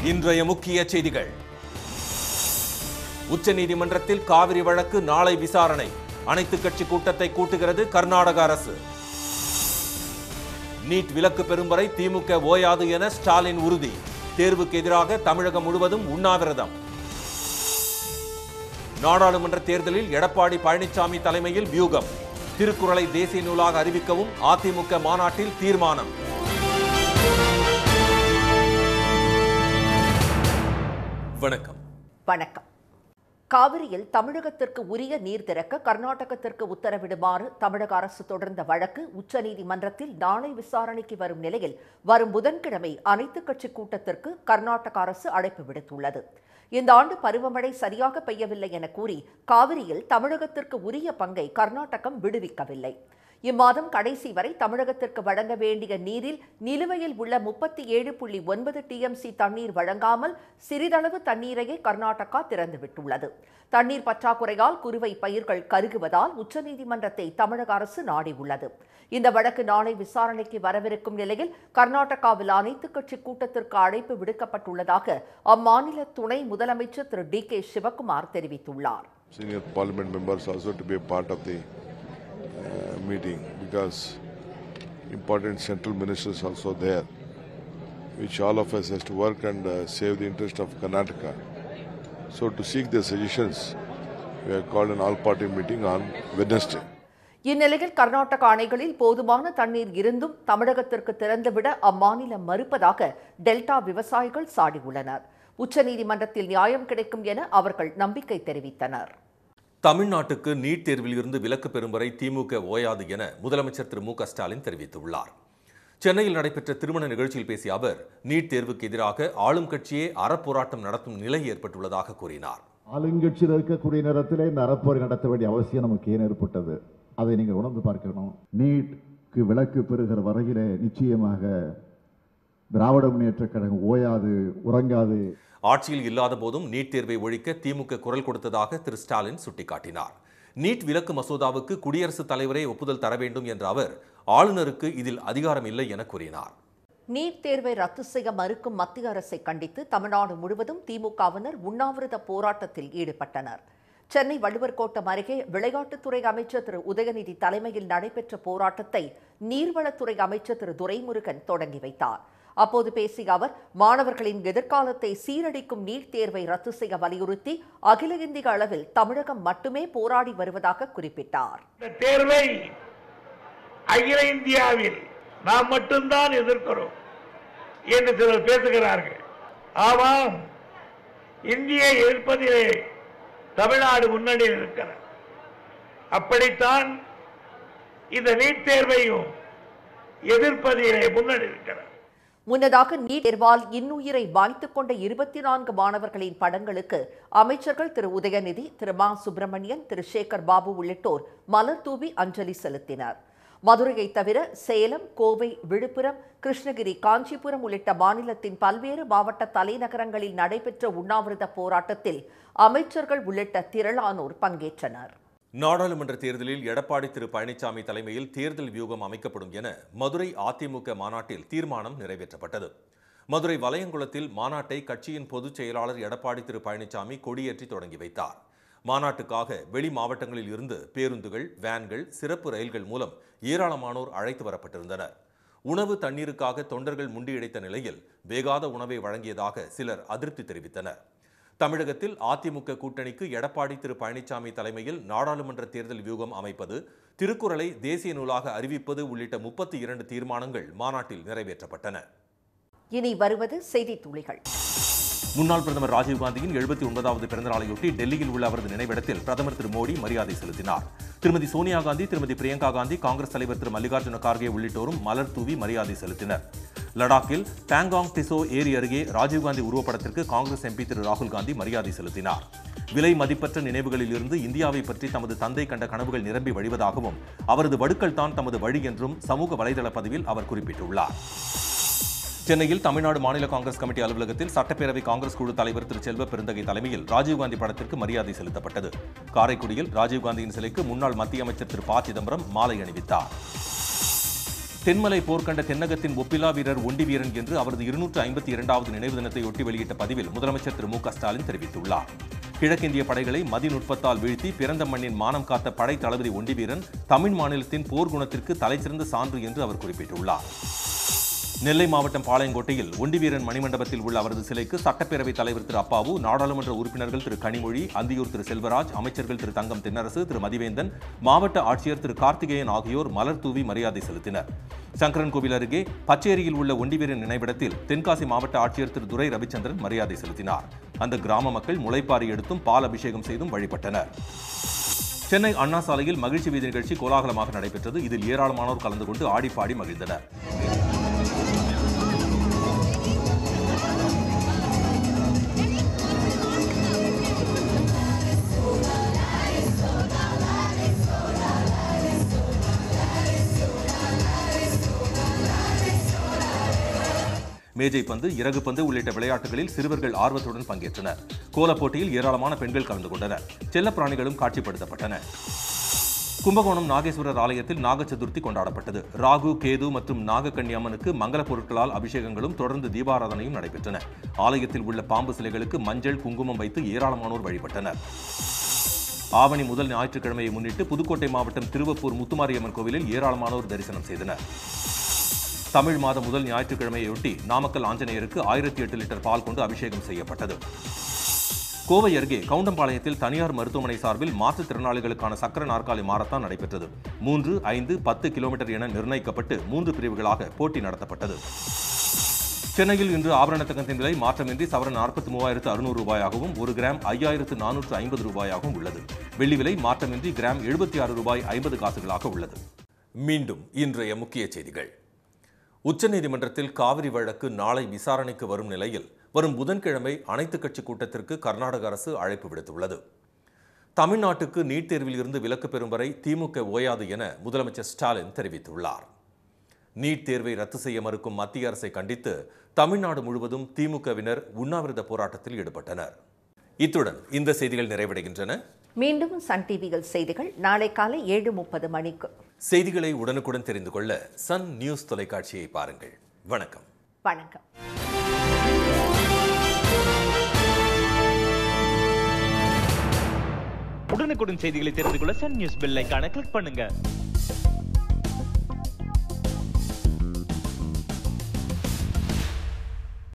இன்றைய முக்கிய செய்திகள் உச்சநீதிமன்றத்தில் காவிரி வழக்கு நாளை விசாரணை அனைத்து கட்சி கூட்டத்தை கூட்டுகிறது கர்நாடக அரசு நீட் விலக்கு பெறும் வரை திமுக ஓயாது என ஸ்டாலின் உறுதி தேர்வுக்கு எதிராக தமிழகம் முழுவதும் உண்ணாவிரதம் நாடாளுமன்ற தேர்தலில் எடப்பாடி பழனிசாமி தலைமையில் வியூகம் திருக்குறளை தேசிய நூலாக அறிவிக்கவும் அதிமுக மாநாட்டில் தீர்மானம் வணக்கம் வணக்கம் காவிரியில் தமிழகத்திற்கு உரிய நீர் திறக்க கர்நாடகத்திற்கு உத்தரவிடுமாறு தமிழக அரசு தொடர்ந்த வழக்கு உச்சநீதிமன்றத்தில் நாளை விசாரணைக்கு வரும் நிலையில் வரும் புதன்கிழமை அனைத்துக் கட்சி கூட்டத்திற்கு கர்நாடக அரசு அழைப்பு விடுத்துள்ளது இந்த ஆண்டு பருவமழை சரியாக பெய்யவில்லை என கூறி காவிரியில் தமிழகத்திற்கு உரிய பங்கை கர்நாடகம் விடுவிக்கவில்லை இம்மாதம் கடைசி வரை தமிழகத்திற்கு வழங்க வேண்டிய நீரில் நிலுவையில் உள்ள முப்பத்தி ஏழு புள்ளி ஒன்பது டிஎம்சி தண்ணீர் வழங்காமல் சிறிதளவு தண்ணீரையே கர்நாடகா திறந்துவிட்டுள்ளது தண்ணீர் பற்றாக்குறையால் குறுவை பயிர்கள் கருகுவதால் உச்சநீதிமன்றத்தை தமிழக அரசு நாடியுள்ளது இந்த வழக்கு நாளை விசாரணைக்கு வரவிருக்கும் நிலையில் கர்நாடகாவில் அனைத்து கட்சி கூட்டத்திற்கு அழைப்பு விடுக்கப்பட்டுள்ளதாக அம்மாநில துணை முதலமைச்சர் திரு டி கே சிவகுமார் தெரிவித்துள்ளார் senior parliament members also to be a part of the uh, meeting because important central ministers also there, which all of us has to work and uh, save the interest of Karnataka. So to seek their suggestions, we have called an all-party meeting on Wednesday. இந்நிலையில் கர்நாடக அணைகளில் போதுமான தண்ணீர் இருந்தும் தமிழகத்திற்கு திறந்துவிட அம்மாநிலம் மறுப்பதாக delta விவசாயிகள் சாடியுள்ளனர் உச்சநீதிமன்றத்தில் நியாயம் கிடைக்கும் என அவர்கள் நம்பிக்கை தெரிவித்தனர் தமிழ்நாட்டுக்கு நீட் தேர்வில் இருந்து விலக்கு பெறும் வரை திமுக ஓயாது என முதலமைச்சர் திரு மு க ஸ்டாலின் தெரிவித்துள்ளார் சென்னையில் நடைபெற்ற திருமண நிகழ்ச்சியில் பேசிய அவர் நீட் தேர்வுக்கு எதிராக ஆளும் கட்சியே அறப்போராட்டம் நடத்தும் நிலை ஏற்பட்டுள்ளதாக கூறினார் ஆளுங்கட்சியில் இருக்கக்கூடிய நேரத்தில் இந்த அறப்போரை நடத்த வேண்டிய அவசியம் நமக்கு ஏன் ஏற்பட்டது அதை நீங்கள் உணர்ந்து பார்க்கணும் நீட்க்கு விலக்கு பெறுகிற வரையிலே நிச்சயமாக திராவிட முன்னேற்றக் கழகம் ஓயாது உறங்காது ஆட்சியில் இல்லாத போதும் நீட் தேர்வை ஒழிக்க திமுக குரல் கொடுத்ததாக திரு ஸ்டாலின் சுட்டிக்காட்டினார் நீட் விலக்கு மசோதாவுக்கு குடியரசுத் தலைவரே ஒப்புதல் தர வேண்டும் என்ற அவர் ஆளுநருக்கு இதில் அதிகாரம் இல்லை என கூறினார் நீட் தேர்வை ரத்து செய்ய மறுக்கும் மத்திய அரசை கண்டித்து தமிழ்நாடு முழுவதும் திமுகவினர் உண்ணாவிரத போராட்டத்தில் ஈடுபட்டனர் சென்னை வள்ளுவர் கோட்டம் அருகே விளையாட்டுத்துறை அமைச்சர் திரு உதயநிதி தலைமையில் நடைபெற்ற போராட்டத்தை நீர்வளத்துறை அமைச்சர் திரு துரைமுருகன் தொடங்கி வைத்தார் அப்போது பேசிய அவர் மாணவர்களின் எதிர்காலத்தை சீரழிக்கும் நீட் தேர்வை ரத்து செய்ய வலியுறுத்தி அகில இந்திய அளவில் தமிழகம் மட்டுமே போராடி வருவதாக குறிப்பிட்டார் இந்த தேர்வை அகில இந்தியாவில் நாம் மட்டும்தான் எதிர்க்கிறோம் என்று சிலர் பேசுகிறார்கள் ஆமாம் இந்தியை எதிர்ப்பதிலே தமிழ்நாடு முன்னணியில் இருக்கிறது அப்படித்தான் இந்த நீட் தேர்வையும் எதிர்ப்பதிலே முன்னணி இருக்கிறது முன்னதாக நீட் தேர்வால் இன்னுயிரை வாய்த்துக் கொண்ட இருபத்தி நான்கு மாணவர்களின் படங்களுக்கு அமைச்சர்கள் திரு உதயநிதி திரு மா சுப்பிரமணியன் திரு சேகர் பாபு உள்ளிட்டோர் மலர் தூவி அஞ்சலி செலுத்தினர் மதுரையை தவிர சேலம் கோவை விழுப்புரம் கிருஷ்ணகிரி காஞ்சிபுரம் உள்ளிட்ட மாநிலத்தின் பல்வேறு மாவட்ட தலைநகரங்களில் நடைபெற்ற உண்ணாவிரத போராட்டத்தில் அமைச்சர்கள் உள்ளிட்ட திரளானோர் பங்கேற்றனர் நாடாளுமன்ற தேர்தலில் எடப்பாடி திரு பழனிசாமி தலைமையில் தேர்தல் வியூகம் அமைக்கப்படும் என மதுரை அதிமுக மாநாட்டில் தீர்மானம் நிறைவேற்றப்பட்டது மதுரை வலையங்குளத்தில் மாநாட்டை கட்சியின் பொதுச் செயலாளர் எடப்பாடி திரு பழனிசாமி கொடியேற்றி தொடங்கி வைத்தார் மாநாட்டுக்காக வெளி மாவட்டங்களில் இருந்து பேருந்துகள் வேன்கள் சிறப்பு ரயில்கள் மூலம் ஏராளமானோர் அழைத்து வரப்பட்டிருந்தனர் உணவு தண்ணீருக்காக தொண்டர்கள் முண்டியடித்த நிலையில் வேகாத உணவை வழங்கியதாக சிலர் அதிருப்தி தெரிவித்தனர் தமிழகத்தில் அதிமுக கூட்டணிக்கு எடப்பாடி திரு பழனிசாமி தலைமையில் நாடாளுமன்ற தேர்தல் வியூகம் அமைப்பது திருக்குறளை தேசிய நூலாக அறிவிப்பது உள்ளிட்ட முப்பத்தி இரண்டு தீர்மானங்கள் மாநாட்டில் நிறைவேற்றப்பட்டன இனி வருவது செய்தி துளிகள் முன்னாள் பிரதமர் ராஜீவ்காந்தியின் எழுபத்தி ஒன்பதாவது பிறந்தநாளையொட்டி டெல்லியில் உள்ள அவரது நினைவிடத்தில் பிரதமர் திரு மோடி மரியாதை செலுத்தினார் திருமதி சோனியா காந்தி திருமதி பிரியங்கா காந்தி காங்கிரஸ் தலைவர் திரு மல்லிகார்ஜுன கார்கே உள்ளிட்டோரும் மலர் தூவி மரியாதை செலுத்தினர் லடாக்கில் பேங்காங் டிசோ ஏரி அருகே ராஜீவ்காந்தி உருவப்படத்திற்கு காங்கிரஸ் எம்பி திரு ராகுல் காந்தி மரியாதை செலுத்தினார் விலை மதிப்பற்ற நினைவுகளில் இருந்து இந்தியாவை பற்றி தமது தந்தை கண்ட கனவுகள் நிரம்பி வழிவதாகவும் அவரது வடுக்கள் தான் தமது வழி என்றும் சமூக வலைதள பதிவில் அவர் குறிப்பிட்டுள்ளார் சென்னையில் தமிழ்நாடு மாநில காங்கிரஸ் கமிட்டி அலுவலகத்தில் சட்டப்பேரவை காங்கிரஸ் குழு தலைவர் திரு செல்வ பெருந்தகை தலைமையில் ராஜீவ்காந்தி படத்திற்கு மரியாதை செலுத்தப்பட்டது காரைக்குடியில் ராஜீவ்காந்தியின் சிலைக்கு முன்னாள் மத்திய அமைச்சர் திரு ப சிதம்பரம் மாலை அணிவித்தார் தென்மலை போர்க்கண்ட தென்னகத்தின் ஒப்பிலா வீரர் ஒண்டி வீரன் என்று அவரது இருநூற்று ஐம்பத்தி இரண்டாவது நினைவு தினத்தையொட்டி வெளியிட்ட பதிவில் முதலமைச்சர் திரு மு க ஸ்டாலின் தெரிவித்துள்ளார் கிழக்கிந்திய படைகளை மதிநுட்பத்தால் வீழ்த்தி பிறந்த மண்ணின் மானம் காத்த படை தளபதி ஒண்டி வீரன் தமிழ் மாநிலத்தின் போர்க்குணத்திற்கு தலைசிறந்த சான்று என்று அவர் குறிப்பிட்டுள்ளார் நெல்லை மாவட்டம் பாளையங்கோட்டையில் ஒண்டிவீரன் மணிமண்டபத்தில் உள்ள அவரது சிலைக்கு சட்டப்பேரவைத் தலைவர் திரு அப்பாவு நாடாளுமன்ற உறுப்பினர்கள் திரு கனிமொழி அந்தியூர் திரு செல்வராஜ் அமைச்சர்கள் திரு தங்கம் தென்னரசு திரு மதிவேந்தன் மாவட்ட ஆட்சியர் திரு கார்த்திகேயன் ஆகியோர் மலர் தூவி மரியாதை செலுத்தினர் சங்கரன் கோவில் அருகே பச்சேரியில் உள்ள ஒண்டிவீரன் நினைவிடத்தில் தென்காசி மாவட்ட ஆட்சியர் திரு துரை ரவிச்சந்திரன் மரியாதை செலுத்தினார் அந்த கிராம மக்கள் முளைப்பாரி எடுத்தும் பால் அபிஷேகம் செய்தும் வழிபட்டனர் சென்னை அண்ணா சாலையில் மகிழ்ச்சி வீதி நிகழ்ச்சி கோலாகலமாக நடைபெற்றது இதில் ஏராளமானோர் கலந்து கொண்டு ஆடிப்பாடி மகிழ்ந்தனர் மேஜை பந்து இறகு பந்து உள்ளிட்ட விளையாட்டுகளில் சிறுவர்கள் ஆர்வத்துடன் பங்கேற்றனர் கோலப் போட்டியில் ஏராளமான பெண்கள் கலந்து கொண்டனர் செல்லப்பிராணிகளும் காட்சிப்படுத்தப்பட்டன கும்பகோணம் நாகேஸ்வரர் ஆலயத்தில் நாக சதுர்த்தி கொண்டாடப்பட்டது ராகு கேது மற்றும் நாகக்கன்னி அம்மனுக்கு மங்கள பொருட்களால் அபிஷேகங்களும் தொடர்ந்து தீபாராதனையும் நடைபெற்றன ஆலயத்தில் உள்ள பாம்பு சிலைகளுக்கு மஞ்சள் குங்குமம் வைத்து ஏராளமானோர் வழிபட்டனர் ஆவணி முதல் ஞாயிற்றுக்கிழமையை முன்னிட்டு புதுக்கோட்டை மாவட்டம் திருவப்பூர் முத்துமாரியம்மன் கோவிலில் ஏராளமானோர் தரிசனம் செய்தனர் தமிழ் மாதம் முதல் ஞாயிற்றுக்கிழமையொட்டி நாமக்கல் ஆஞ்சநேயருக்கு ஆயிரத்தி எட்டு லிட்டர் பால் கொண்டு அபிஷேகம் செய்யப்பட்டது கோவை அருகே கவுண்டம்பாளையத்தில் தனியார் மருத்துவமனை சார்பில் மாற்றுத்திறனாளிகளுக்கான சக்கர நாற்காலி மாரத்தான் நடைபெற்றது மூன்று ஐந்து பத்து கிலோமீட்டர் என நிர்ணயிக்கப்பட்டு மூன்று பிரிவுகளாக போட்டி நடத்தப்பட்டது சென்னையில் இன்று ஆபரண தங்கத்தின் விலை மாற்றமின்றி சவரன் நாற்பத்தி மூவாயிரத்து அறுநூறு ரூபாயாகவும் ஒரு கிராம் ஐயாயிரத்து நானூற்று ஐம்பது ரூபாயாகவும் உள்ளது வெள்ளி விலை மாற்றமின்றி கிராம் எழுபத்தி ஆறு ரூபாய் ஐம்பது காசுகளாக உள்ளது மீண்டும் இன்றைய முக்கிய செய்திகள் உச்சநீதிமன்றத்தில் காவிரி வழக்கு நாளை விசாரணைக்கு வரும் நிலையில் வரும் புதன்கிழமை அனைத்துக் கட்சி கூட்டத்திற்கு கர்நாடக அரசு அழைப்பு விடுத்துள்ளது தமிழ்நாட்டுக்கு நீட் தேர்வில் இருந்து விலக்கு பெறும் வரை திமுக ஓயாது என முதலமைச்சர் ஸ்டாலின் தெரிவித்துள்ளார் நீட் தேர்வை ரத்து செய்ய மறுக்கும் மத்திய அரசை கண்டித்து தமிழ்நாடு முழுவதும் திமுகவினர் உண்ணாவிரத போராட்டத்தில் ஈடுபட்டனர் இத்துடன் இந்த செய்திகள் நிறைவடைகின்றன மீண்டும் சன் டிவியில் செய்திகள் நாளை காலை ஏழு முப்பது மணிக்கு செய்திகளை உடனுக்குடன் தெரிந்து கொள்ள சன் நியூஸ் தொலைக்காட்சியை பாருங்கள் வணக்கம் வணக்கம் உடனுக்குடன் செய்திகளை தெரிந்து கொள்ள சன் நியூஸ் பெல் ஐகானை கிளிக் பண்ணுங்க